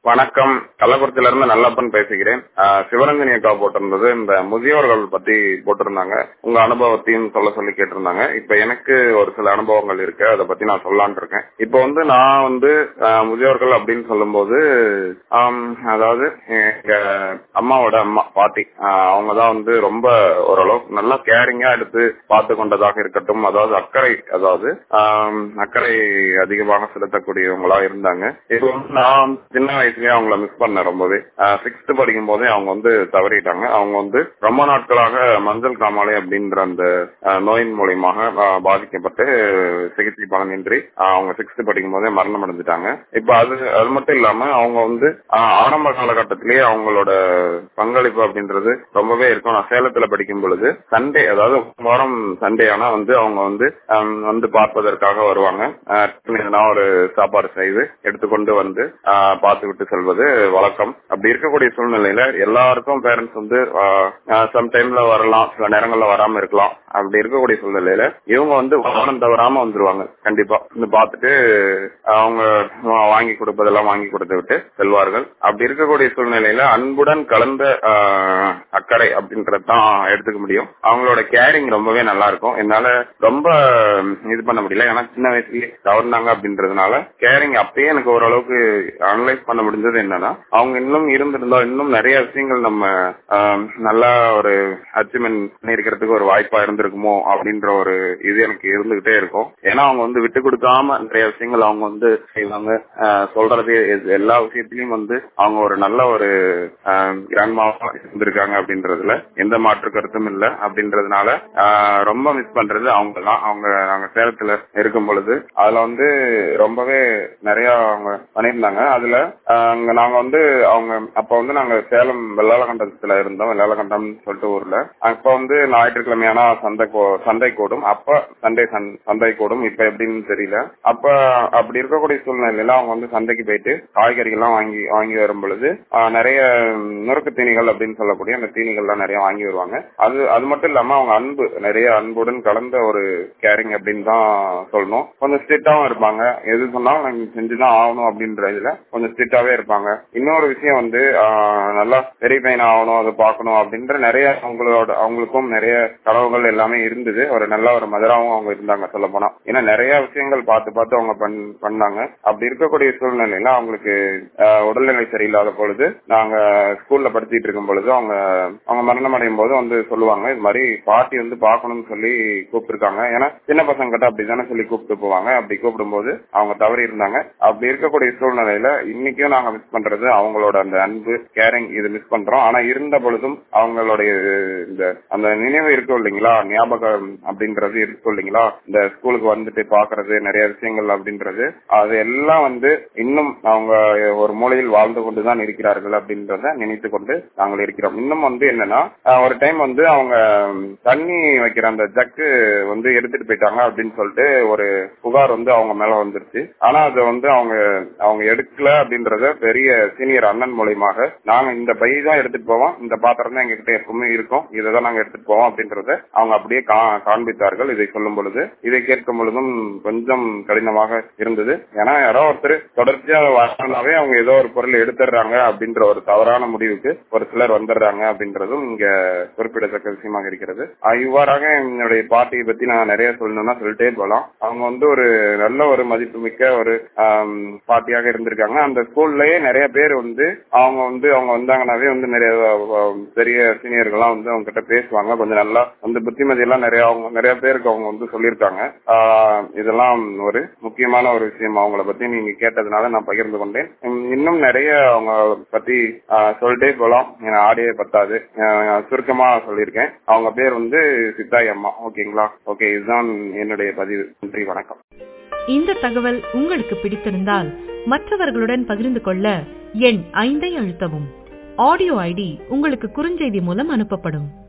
வணக்கம் கள்ளக்குறிச்சியில இருந்து நல்லப்பன் பேசுகிறேன் ஆஹ் சிவரஞ்சனி அக்கா போட்டிருந்தது இந்த முதியோர்கள் பத்தி போட்டிருந்தாங்க உங்க அனுபவத்தையும் சொல்ல சொல்லி கேட்டிருந்தாங்க இப்ப எனக்கு ஒரு சில அனுபவங்கள் இருக்கு அதை பத்தி நான் சொல்லலான் இருக்கேன் இப்ப வந்து நான் வந்து ஆஹ் முதியோர்கள் அப்படின்னு சொல்லும்போது ஆம், அதாவது எங்க அம்மாவோட அம்மா பாட்டி அவங்க தான் வந்து ரொம்ப ஓரளவுக்கு நல்லா கேரிங்கா எடுத்து பார்த்து கொண்டதாக இருக்கட்டும் அதாவது அக்கறை அதாவது ஆம், அக்கறை அதிகமாக செலுத்தக்கூடியவங்களா இருந்தாங்க இப்போ வந்து நான் சின்ன வயசுலயே அவங்கள மிஸ் பண்ணேன் ரொம்பவே சிக்ஸ்த் படிக்கும் போதே அவங்க வந்து தவறிட்டாங்க அவங்க வந்து ரொம்ப நாட்களாக மஞ்சள் காமாலை அப்படின்ற அந்த ஆஹ், நோயின் மூலியமாக ஆஹ், பாதிக்கப்பட்டு சிகிச்சை பலனின்றி ஆஹ், அவங்க சிக்ஸ்த் படிக்கும் போதே மரணம் அடைஞ்சிட்டாங்க இப்ப அது அது மட்டும் இல்லாம அவங்க வந்து ஆஹ், ஆரம்ப காலகட்டத்திலேயே அவங்களோட பங்களிப்பு அப்படின்றது ரொம்பவே இருக்கும் நான் சேலத்துல படிக்கும் பொழுது சண்டே அதாவது வாரம் சண்டே ஆனா வந்து அவங்க வந்து ஆம், வந்து பார்ப்பதற்காக வருவாங்க ஆஹ், எதனா ஒரு சாப்பாடு செய்து எடுத்துக்கொண்டு வந்து ஆஹ், பார்த்து விட்டு செல்வது வழக்கம் அப்படி இருக்கக்கூடிய சூழ்நிலையில எல்லாருக்கும் பேரண்ட்ஸ் வந்து சம்டைம்ல வரலாம் சில நேரங்கள்ல வராம இருக்கலாம் அப்படி இருக்கக்கூடிய சூழ்நிலையில இவங்க வந்து வாரம் தவறாம வந்துருவாங்க கண்டிப்பா வந்து பார்த்துட்டு அவங்க வாங்கி கொடுப்பதெல்லாம் வாங்கி கொடுத்து விட்டு செல்வார்கள் அப்படி இருக்கக்கூடிய சூழ்நிலையில அன்புடன் கலந்த ஆஹ், அக்கறை அப்படின்றதான் எடுத்துக்க முடியும் அவங்களோட கேரிங் ரொம்பவே நல்லா இருக்கும் என்னால ரொம்ப இது பண்ண முடியல ஏன்னா சின்ன வயசுலயே தவறுனாங்க அப்படின்றதுனால கேரிங் அப்பயே எனக்கு ஓரளவுக்கு அனலைஸ் பண்ண முடிஞ்சது என்னன்னா அவங்க இன்னும் இருந்திருந்தா இன்னும் நிறைய விஷயங்கள் நம்ம ஆஹ், நல்லா ஒரு அச்சீவ்மெண்ட் பண்ணிருக்கிறதுக்கு ஒரு வாய்ப்பா இருந்திருக்குமோ அப்படின்ற ஒரு இது எனக்கு இருந்துகிட்டே இருக்கும் ஏன்னா அவங்க வந்து விட்டு கொடுக்காம நிறைய விஷயங்கள் அவங்க வந்து செய்வாங்க ஆஹ், சொல்றது எது- எல்லா விஷயத்திலயும் வந்து அவங்க ஒரு நல்ல ஒரு கிராண்ட்மாவா இருந்திருக்காங்க அப்படின்றதுல எந்த மாற்று கருத்தும் இல்ல அப்படின்றதுனால ஆஹ், ரொம்ப மிஸ் பண்றது அவங்க தான் அவங்க நாங்க சேலத்துல இருக்கும் பொழுது அதுல வந்து ரொம்பவே நிறைய அவங்க பண்ணியிருந்தாங்க அதுல ஆஹ், அங்க நாங்க வந்து அவங்க அப்ப வந்து நாங்க சேலம் வெள்ளாளகண்டத்துல இருந்தோம் வெள்ளாளகண்டம் சொல்லிட்டு ஊர்ல அப்ப வந்து ஞாயிற்றுக்கிழமையானா சந்தை கோ- சந்தை கூடும் அப்ப சண்டே சந்- சந்தை கூடும் இப்ப எப்படின்னு தெரியல அப்ப அப்படி இருக்கக்கூடிய சூழ்நிலையில அவங்க வந்து சந்தைக்கு போயிட்டு காய்கறிகள்லாம் வாங்கி வாங்கி வரும் பொழுது ஆஹ், நிறைய நுறுக்கு தீனிகள் அப்படின்னு சொல்லக்கூடிய அந்த தீனிகள்லாம் நிறைய வாங்கி வருவாங்க அது அது மட்டும் இல்லாம அவங்க அன்பு நிறைய அன்புடன் கலந்த ஒரு கேரிங் அப்படின்னு தான் சொல்லணும் கொஞ்சம் ஸ்ட்ரிக்டாவும் இருப்பாங்க எது சொன்னாலும் நாங்க செஞ்சுதான் ஆகணும் அப்படின்ற இதுல கொஞ்சம் ஸ்ட்ரிக்டாவே இருப்பாங்க இன்னொரு விஷயம் வந்து ஆஹ், நல்லா பெரிய பையன் ஆகணும் அதை பார்க்கணும் அப்படின்ற நிறைய அவங்களோட அவங்களுக்கும் நிறைய கனவுகள் எல்லாமே இருந்தது ஒரு நல்ல ஒரு மதராவும் அவங்க இருந்தாங்க சொல்ல போனா ஏன்னா நிறைய விஷயங்கள் பார்த்து பார்த்து அவங்க பண்- பண்ணாங்க அப்படி இருக்கக்கூடிய சூழ்நிலையில அவங்களுக்கு ஆஹ், உடல்நிலை சரியில்லாத பொழுது நாங்க ஸ்கூல்ல படிச்சிட்டு இருக்கும் பொழுது அவங்க அவங்க மரணம் அடையும் போது வந்து சொல்லுவாங்க இது மாதிரி பாட்டி வந்து பார்க்கணும்னு சொல்லி கூப்பிட்டுருக்காங்க ஏன்னா சின்ன பசங்க கிட்ட அப்படிதானே சொல்லி கூப்பிட்டு போவாங்க அப்படி கூப்பிடும்போது அவங்க தவறி இருந்தாங்க அப்படி இருக்கக்கூடிய சூழ்நிலையில இன்னைக்கும் நாங்க மிஸ் பண்றது அவங்களோட அந்த அன்பு கேரிங் இது மிஸ் பண்றோம் ஆனா இருந்த பொழுதும் அவங்களுடைய இந்த அந்த நினைவு இருக்கும் இல்லைங்களா ஞாபகம் அப்படின்றது இருக்கும் இல்லைங்களா இந்த ஸ்கூலுக்கு வந்துட்டு பாக்குறது நிறைய விஷயங்கள் அப்படின்றது அது எல்லாம் வந்து இன்னும் அவங்க ஒரு மூலையில் வாழ்ந்து கொண்டுதான் இருக்கிறார்கள் அப்படின்றத நினைத்து கொண்டு நாங்கள் இருக்கிறோம் இன்னும் வந்து என்னன்னா ஆஹ் ஒரு டைம் வந்து அவங்க தண்ணி வைக்கிற அந்த ஜக்கு வந்து எடுத்துட்டு போயிட்டாங்க அப்படின்னு சொல்லிட்டு ஒரு புகார் வந்து அவங்க மேல வந்துருச்சு ஆனா அதை வந்து அவங்க அவங்க எடுக்கல அப்படின்றத பெரிய சீனியர் அண்ணன் மூலியமாக நாங்க இந்த பை தான் எடுத்துட்டு போவோம் இந்த பாத்திரம் தான் எங்ககிட்ட எப்பவுமே இருக்கும் இதை தான் நாங்க எடுத்துட்டு போவோம் அப்படின்றத அவங்க அப்படியே கா- காண்பித்தார்கள் இதை சொல்லும் பொழுது இதை கேட்கும் பொழுதும் கொஞ்சம் கடினமாக இருந்தது ஏன்னா யாரோ ஒருத்தர் தொடர்ச்சியா வரனாவே அவங்க ஏதோ ஒரு பொருள் எடுத்துடுறாங்க அப்படின்ற ஒரு தவறான முடிவுக்கு ஒரு சிலர் வந்துடுறாங்க அப்படின்றதும் இங்க குறிப்பிடத்தக்க விஷயமாக இருக்கிறது ஆஹ் இவ்வாறாக என்னுடைய பாட்டியை பத்தி நான் நிறைய சொல்லணும்னா சொல்லிட்டே போலாம் அவங்க வந்து ஒரு நல்ல ஒரு மதிப்புமிக்க ஒரு ஆம், பாட்டியாக இருந்திருக்காங்க அந்த ஸ்கூல்லயே நிறைய பேர் வந்து அவங்க வந்து அவங்க வந்தாங்கன்னாவே வந்து நிறைய அஹ், பெரிய சீனியர்கள்லாம் வந்து அவங்க கிட்ட பேசுவாங்க கொஞ்சம் நல்லா அந்த புத்திமதி எல்லாம் நிறைய அவங்க நிறைய பேருக்கு அவங்க வந்து சொல்லியிருக்காங்க ஆஹ், இதெல்லாம் ஒரு முக்கியமான ஒரு விஷயம் அவங்கள பத்தி நீங்க கேட்டதுனால நான் பகிர்ந்து கொண்டேன் உம், இன்னும் நிறைய அவங்க பத்தி ஆஹ், சொல்லிட்டே போலாம் ஏன்னா ஆடியோ பத்தாது ஆஹ், சுருக்கமா சொல்லியிருக்கேன் அவங்க பேர் வந்து சித்தாய் அம்மா ஓகேங்களா ஓகே இதுதான் என்னுடைய பதிவு நன்றி வணக்கம் இந்த தகவல் உங்களுக்கு பிடித்திருந்தால் மற்றவர்களுடன் பகிர்ந்து கொள்ள எண் ஐந்தை அழுத்தவும் ஆடியோ ஐடி உங்களுக்கு குறுஞ்செய்தி மூலம் அனுப்பப்படும்